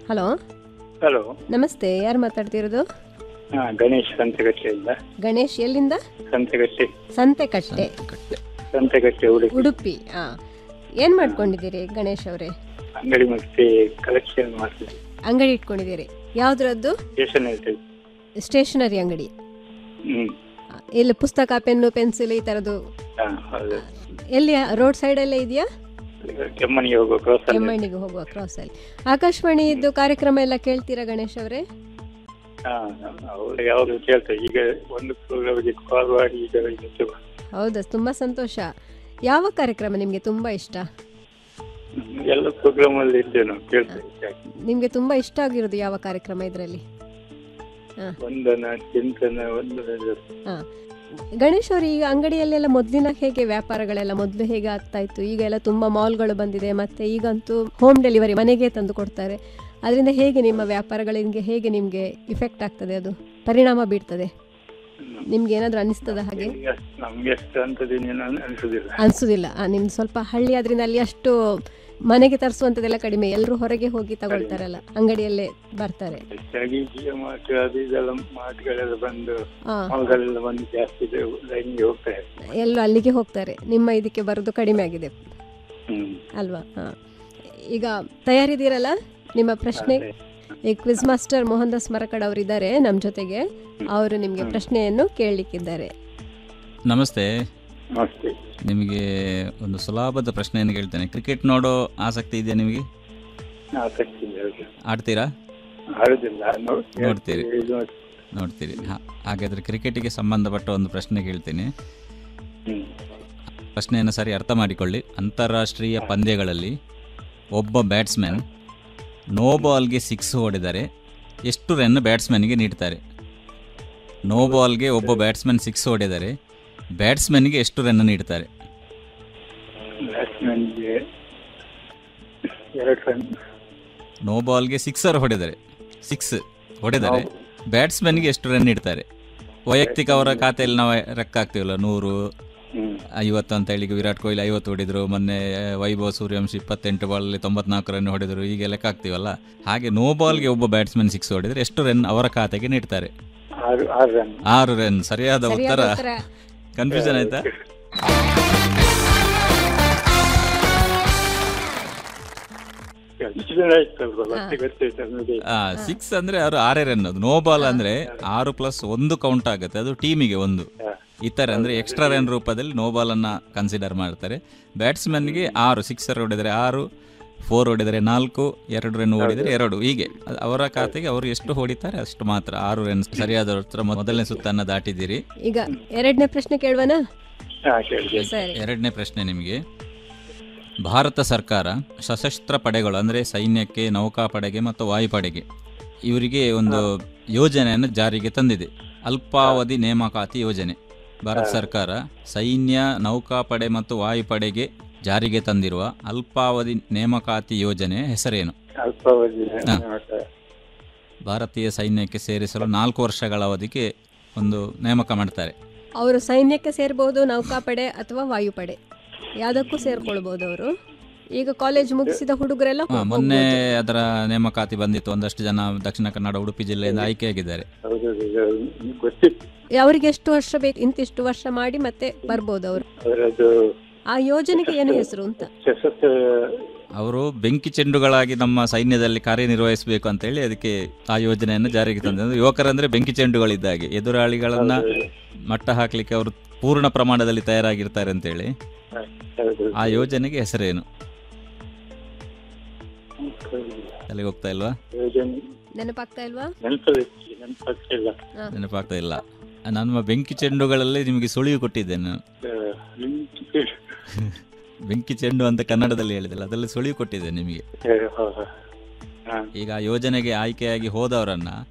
Hello hello ನಮಸ್ತೆ ಯಾರು ಮಾತಾಡ್ತಿರೋದು ಹಾ ಗಣೇಶ್ ಸಂತೆಗಟ್ಟೆಯಿಂದ ಗಣೇಶ್ ಎಲ್ಲಿಂದ ಸಂತೆಗಟ್ಟೆ ಸಂತೆಕಟ್ಟೆ ಸಂತೆಗಟ್ಟೆ ಉಡುಪಿ ಉಡುಪಿ ಹಾ ಏನ್ ಮಾಡ್ಕೊಂಡಿದ್ದೀರಿ ಗಣೇಶ್ ಅವರೇ ಅಂಗಡಿ ಮತ್ತೆ ಕಲೆಕ್ಷನ್ ಮಾಡ್ತೀವಿ ಅಂಗಡಿ ಇಟ್ಕೊಂಡಿದ್ದೀರಿ ಯಾವ್ದ್ರದ್ದು ಸ್ಟೇಷನರಿ ಸ್ಟೇಷನರಿ ಅಂಗಡಿ ಹ್ಮ್ ಆ, ಇಲ್ಲಿ ಪುಸ್ತಕ ಪೆನ್ನು ಪೆನ್ಸಿಲ್ ಈ ತರದ್ದು ಹಾ ಹೌದು ಎಲ್ಲಿ ರೋಡ್ ಸೈಡ್ ಅಲ್ಲೇ ಇದೆಯಾ ಈಗ ಕೆಮ್ಮಣಿಗೆ ಹೋಗುವ ಕ್ರಾಸ್ ಅಲ್ಲಿ ಕೆಮ್ಮಣ್ಣಿಗೆ ಹೋಗುವ ಕ್ರಾಸ್ ಅಲ್ಲಿ ಆಕಾಶವಾಣಿದ್ದು ಕಾರ್ಯಕ್ರಮ ಎಲ್ಲ ಕೇಳ್ತೀರಾ ಗಣೇಶ್ ಅವರೇ ಹಾ ಅವ್ರು ಯಾವ್ದು ಕೇಳ್ತಾರೆ ಈಗ ಒಂದು ಪ್ರೋಗ್ರಾಮ್ಗೆ ಕಾಲ್ ಮಾಡಿ ಈಗ ಇವತ್ತು ಹೌದಾ ತುಂಬಾ ಸಂತೋಷ ಯಾವ ಕಾರ್ಯಕ್ರಮ ನಿಮ್ಗೆ ತುಂಬಾ ಇಷ್ಟ ಹ್ಮ್, ಎಲ್ಲ ಪ್ರೋಗ್ರಾಮ್ ಅಲ್ಲಿ ಇದ್ದೇವೆ ನಾವು ಕೇಳ್ತೇವೆ ನಿಮ್ಗೆ ತುಂಬಾ ಇಷ್ಟ ಆಗಿರೋದು ಯಾವ ಕಾರ್ಯಕ್ರಮ ಇದರಲ್ಲಿ ಒಂದನ ಚಿಂತನ ಒಂದನ ಹಾ ಗಣೇಶ್ ಅವರು ಈಗ ಅಂಗಡಿಯಲ್ಲೆಲ್ಲ ಮೊದಲಿನ ಹೇಗೆ ವ್ಯಾಪಾರಗಳೆಲ್ಲ ಮೊದಲು ಹೇಗೆ ಆಗ್ತಾ ಇತ್ತು ಈಗ ಎಲ್ಲ ತುಂಬಾ ಮಾಲ್ಗಳು ಬಂದಿದೆ ಮತ್ತೆ ಈಗಂತೂ ಹೋಮ್ ಡೆಲಿವರಿ ಮನೆಗೆ ತಂದು ಕೊಡ್ತಾರೆ ಅದರಿಂದ ಹೇಗೆ ನಿಮ್ಮ ವ್ಯಾಪಾರಗಳಿಗೆ ಹೇಗೆ ನಿಮಗೆ ಇಫೆಕ್ಟ್ ಆಗ್ತದೆ ಅದು ಪರಿಣಾಮ ಬೀರ್ತದೆ ನಿಮ್ಗೆ ಏನಾದರೂ ಅನಿಸ್ತದ ಹಾಗೆ ನಮ್ಗೆ ಅಷ್ಟ್- ನಮ್ಗೆ ಎಷ್ಟು ಅಂತದೇನೇನು ಅನ್ಸುದಿಲ್ಲ ಅನ್ಸುದಿಲ್ಲ ಆ, ನಿಮ್ದು ಸ್ವಲ್ಪ ಹಳ್ಳಿ ಆದ್ರಿಂದ ಅಲ್ಲಿ ಅಷ್ಟು ಮನೆಗೆ ತರಿಸುವಂಥದ್ದೆಲ್ಲ ಕಡಿಮೆ ಎಲ್ಲರೂ ಹೊರಗೆ ಹೋಗಿ ತಗೊಳ್ತಾರಲ್ಲ ಅಂಗಡಿಯಲ್ಲೇ ಬರ್ತಾರೆ ಹೆಚ್ಚಾಗಿ ಜಿಯೋ ಮಾರ್ಟ್ ಅದು ಇದೆಲ್ಲ ಮಾರ್ಟ್ಗಳೆಲ್ಲ ಬಂದು ಹಾ ಮಾಲ್ಗಳೆಲ್ಲ ಬಂದು ಜಾಸ್ತಿ ಲೈನ್ಗೆ ಹೋಗ್ತಾ ಇದೆ ಎಲ್ಲರೂ ಅಲ್ಲಿಗೆ ಹೋಗ್ತಾರೆ ನಿಮ್ಮ ಇದಕ್ಕೆ ಬರೋದು ಕಡಿಮೆ ಆಗಿದೆ ಹ್ಮ್ ಅಲ್ವಾ ಹಾ ಈಗ ತಯಾರಿದ್ದೀರಲ್ಲ ನಿಮ್ಮ ಪ್ರಶ್ನೆ ಈ ಕ್ವಿಜ್ ಮಾಸ್ಟರ್ ಮೋಹನ್ ದಾಸ್ ಮರಕಡ್ ಅವರಿದ್ದಾರೆ ನಮ್ಮ ಜೊತೆಗೆ ಅವರು ನಿಮಗೆ ಪ್ರಶ್ನೆಯನ್ನು ಕೇಳಲಿಕ್ಕಿದ್ದಾರೆ ನಮಸ್ತೆ ನಮಸ್ತೆ ನಿಮಗೆ ಒಂದು ಸುಲಭದ ಪ್ರಶ್ನೆಯನ್ನು ಕೇಳ್ತೇನೆ ಕ್ರಿಕೆಟ್ ನೋಡೋ ಆಸಕ್ತಿ ಇದೆಯಾ ನಿಮಗೆ ಆಸಕ್ತಿ ಇದೆ ಹೌದು. ಆಡ್ತೀರಾ ಆಡುದಿಲ್ಲ ನೋ- ನೋಡ್ತೀರಿ. ಇದು ನೋಡಿ. ನೋಡ್ತೀರಿ ಹಾ- ಹಾಗಾದರೆ ಕ್ರಿಕೆಟಿಗೆ ಸಂಬಂಧಪಟ್ಟ ಒಂದು ಪ್ರಶ್ನೆ ಕೇಳ್ತೀನಿ ಹ್ಮ್. ಪ್ರಶ್ನೆಯನ್ನು ಸರಿ ಅರ್ಥ ಮಾಡಿಕೊಳ್ಳಿ ಅಂತಾರಾಷ್ಟ್ರೀಯ ಪಂದ್ಯಗಳಲ್ಲಿ ಒಬ್ಬ ಬ್ಯಾಟ್ಸ್ಮನ್ ನೋ ಬಾಲ್ಗೆ ಸಿಕ್ಸ್ ಹೊಡೆದರೆ ಎಷ್ಟು ರನ್ ಬ್ಯಾಟ್ಸ್ಮನ್ಗೆ ನೀಡ್ತಾರೆ ನೋ ಬಾಲ್ಗೆ ಒಬ್ಬ ಬ್ಯಾಟ್ಸ್ಮನ್ ಸಿಕ್ಸ್ ಹೊಡೆದರೆ ಬ್ಯಾಟ್ಸ್ಮನ್ಗೆ ಎಷ್ಟು ರನ್ ನೀಡ್ತಾರೆ ಬ್ಯಾಟ್ಸ್ಮನ್ಗೆ ಎರಡು ರನ್ ನೋ ಬಾಲ್ಗೆ ಸಿಕ್ಸರ್ ಹೊಡೆದರೆ ಸಿಕ್ಸ್ ಹೊಡೆದರೆ ಬ್ಯಾಟ್ಸ್ಮನ್ಗೆ ಎಷ್ಟು ರನ್ ನೀಡ್ತಾರೆ ವೈಯಕ್ತಿಕ ಅವರ ಖಾತೆಯಲ್ಲಿ ನಾವು ಲೆಕ್ಕ ಹಾಕ್ತೀವಲ್ಲ ನೂರು ಹ್ಮ್ ಐವತ್ತು ಅಂತ ಹೇಳಿ ಈಗ ವಿರಾಟ್ ಕೊಹ್ಲಿ ಐವತ್ತು ಹೊಡಿದ್ರು ಮೊನ್ನೆ ವೈಭವ್ ಸೂರ್ಯವಂಶಿ ಇಪ್ಪತ್ತೆಂಟು ಬಾಲಲ್ಲಿ ತೊಂಬತ್ನಾಲ್ಕು ರನ್ ಹೊಡೆದರು ಈಗ ಲೆಕ್ಕ ಹಾಕ್ತೀವಲ್ಲ ಹಾಗೆ ನೋ ಬಾಲ್ಗೆ ಒಬ್ಬ ಬ್ಯಾಟ್ಸ್ಮನ್ ಸಿಕ್ಸ್ ಹೊಡೆದರೆ ಎಷ್ಟು ರನ್ ಅವರ ಖಾತೆಗೆ ನೀಡ್ತಾರೆ ಆರು ಆರು ರನ್ ಆರು ರನ್ ಸರಿಯಾದ ಉತ್ತರ ಸರಿಯಾದ ಉತ್ತರ ಕನ್ಫ್ಯೂಷನ್ ಆಯ್ತಾ ಇಷ್ಟು ದಿನ ಆಯ್ತಲ್ವ ಮತ್ತೆ ಗೊತ್ತಾಯ್ತು ನಮಗೆ ಸಿಕ್ಸ್ ಅಂದ್ರೆ ಅವರು ಆರೇ ರನ್ ಅದು ನೋ ಬಾಲ್ ಅಂದ್ರೆ ಆರು ಪ್ಲಸ್ ಒಂದು ಕೌಂಟ್ ಆಗುತ್ತೆ ಅದು ಟೀಮಿಗೆ ಒಂದು ಇತರ ಅಂದ್ರೆ ಎಕ್ಸ್ಟ್ರಾ ರನ್ ರೂಪದಲ್ಲಿ ನೋ ಬಾಲ್ ಅನ್ನ ಕನ್ಸಿಡರ್ ಮಾಡ್ತಾರೆ ಬ್ಯಾಟ್ಸ್ಮನ್ಗೆ ಆರು ಸಿಕ್ಸರ್ ಹೊಡೆದರೆ ಆರು ಫೋರ್ ಹೊಡೆದರೆ ನಾಲ್ಕು ಎರಡು ರನ್ ಹೊಡೆದರೆ ಎರಡು ಹೀಗೆ ಅದು ಅವರ ಖಾತೆಗೆ ಅವರು ಎಷ್ಟು ಹೊಡಿತಾರೆ ಅಷ್ಟು ಮಾತ್ರ ಆರು ರನ್ ಸರಿಯಾದ ಉತ್ತರ ಮೊದಲನೇ ಸುತ್ತನ್ನ ದಾಟಿದ್ದೀರಿ ಈಗ ಎರಡನೇ ಪ್ರಶ್ನೆ ಕೇಳುವನ ಹಾ ಕೇಳಿದೆ ಸರಿ ಎರಡನೇ ಪ್ರಶ್ನೆ ನಿಮಗೆ ಭಾರತ ಸರ್ಕಾರ ಸಶಸ್ತ್ರ ಪಡೆಗಳು ಅಂದರೆ ಸೈನ್ಯಕ್ಕೆ ನೌಕಾಪಡೆಗೆ ಮತ್ತು ವಾಯುಪಡೆಗೆ ಇವರಿಗೆ ಒಂದು ಯೋಜನೆಯನ್ನು ಜಾರಿಗೆ ತಂದಿದೆ ಅಲ್ಪಾವಧಿ ನೇಮಕಾತಿ ಯೋಜನೆ ಭಾರತ ಸರ್ಕಾರ ಸೈನ್ಯ ನೌಕಾಪಡೆ ಮತ್ತು ವಾಯುಪಡೆಗೆ ಜಾರಿಗೆ ತಂದಿರುವ ಅಲ್ಪಾವಧಿ ನೇಮಕಾತಿ ಯೋಜನೆ ಹೆಸರೇನು ಅಲ್ಪಾವಧಿ ಹಾ. ನೇಮಕ. ಭಾರತೀಯ ಸೈನ್ಯಕ್ಕೆ ಸೇರಿಸಲು ನಾಲ್ಕು ವರ್ಷಗಳ ಅವಧಿಗೆ ಒಂದು ನೇಮಕ ಮಾಡ್ತಾರೆ ಅವರು ಸೈನ್ಯಕ್ಕೆ ಸೇರ್ಬೋದು ನೌಕಾಪಡೆ ಅಥವಾ ವಾಯುಪಡೆ ಯಾವುದಕ್ಕೂ ಸೇರ್ಕೊಳ್ಬೋದು ಅವರು ಈಗ ಕಾಲೇಜ್ ಮುಗಿಸಿದ ಹುಡುಗರೆಲ್ಲ ಹಾ, ಮೊನ್ನೆ ಅದರ ನೇಮಕಾತಿ ಬಂದಿತ್ತು ಒಂದಷ್ಟು ಜನ ದಕ್ಷಿಣ ಕನ್ನಡ ಉಡುಪಿ ಜಿಲ್ಲೆಯಿಂದ ಆಯ್ಕೆಯಾಗಿದ್ದಾರೆ ಹೌದು ಹೌದು, ಇದು ಗೊತ್ತಿತ್ತು ಅವರಿಗೆ ಎಷ್ಟು ವರ್ಷ ಬೇಕು ಇಂತಿಷ್ಟು ವರ್ಷ ಮಾಡಿ ಮತ್ತೆ ಬರ್ಬೋದು ಅವರು ಅವರದ್ದು ಆ ಯೋಜನೆಗೆ ಏನು ಹೆಸರು ಅಂತ ಸಶಸ್ತ್ರ ಅವರು ಬೆಂಕಿ ಚೆಂಡುಗಳಾಗಿ ನಮ್ಮ ಸೈನ್ಯದಲ್ಲಿ ಕಾರ್ಯನಿರ್ವಹಿಸಬೇಕು ಅಂತ ಹೇಳಿ ಅದಕ್ಕೆ ಆ ಯೋಜನೆಯನ್ನು ಜಾರಿಗೆ ತಂದ ಯುವಕರಂದ್ರೆ ಬೆಂಕಿ ಚೆಂಡುಗಳಿದ್ದಾಗೆ ಎದುರಾಳಿಗಳನ್ನ ಮಟ್ಟ ಹಾಕ್ಲಿಕ್ಕೆ ಅವರು ಪೂರ್ಣ ಪ್ರಮಾಣದಲ್ಲಿ ತಯಾರಾಗಿರ್ತಾರೆ ಅಂತೇಳಿ ಹೌದು ಆ ಯೋಜನೆಗೆ ಹೆಸರೇನು ಅಲ್ಲಿಗೆ ಹೋಗ್ತಾ ಇಲ್ವಾ ಯೋಜನೆ ನೆನಪಾಗ್ತಾ ಇಲ್ವಾ ನೆನಪಲ್ಲಿ ನೆನಪಾಗ್ತಿಲ್ಲ ನೆನಪಾಗ್ತಾ ಇಲ್ಲ ನಮ್ಮ ಬೆಂಕಿ ಚೆಂಡುಗಳಲ್ಲಿ ನಿಮಗೆ ಸುಳಿವು ಕೊಟ್ಟಿದ್ದೇನೆ ನಾನು ಆ, ನಿಮ್ಗೆ ಬೆಂಕಿ ಚೆಂಡು ಅಂತ ಕನ್ನಡದಲ್ಲಿ ಹೇಳಿದಲ್ಲ ಅದರಲ್ಲಿ ಸುಳಿವು ಕೊಟ್ಟಿದ್ದೆ ನಿಮಗೆ ಹಾ, ಹಾ, ಹಾ. ಹಾ ಈಗ ಆ ಯೋಜನೆಗೆ ಆಯ್ಕೆಯಾಗಿ ಹೋದವರನ್ನ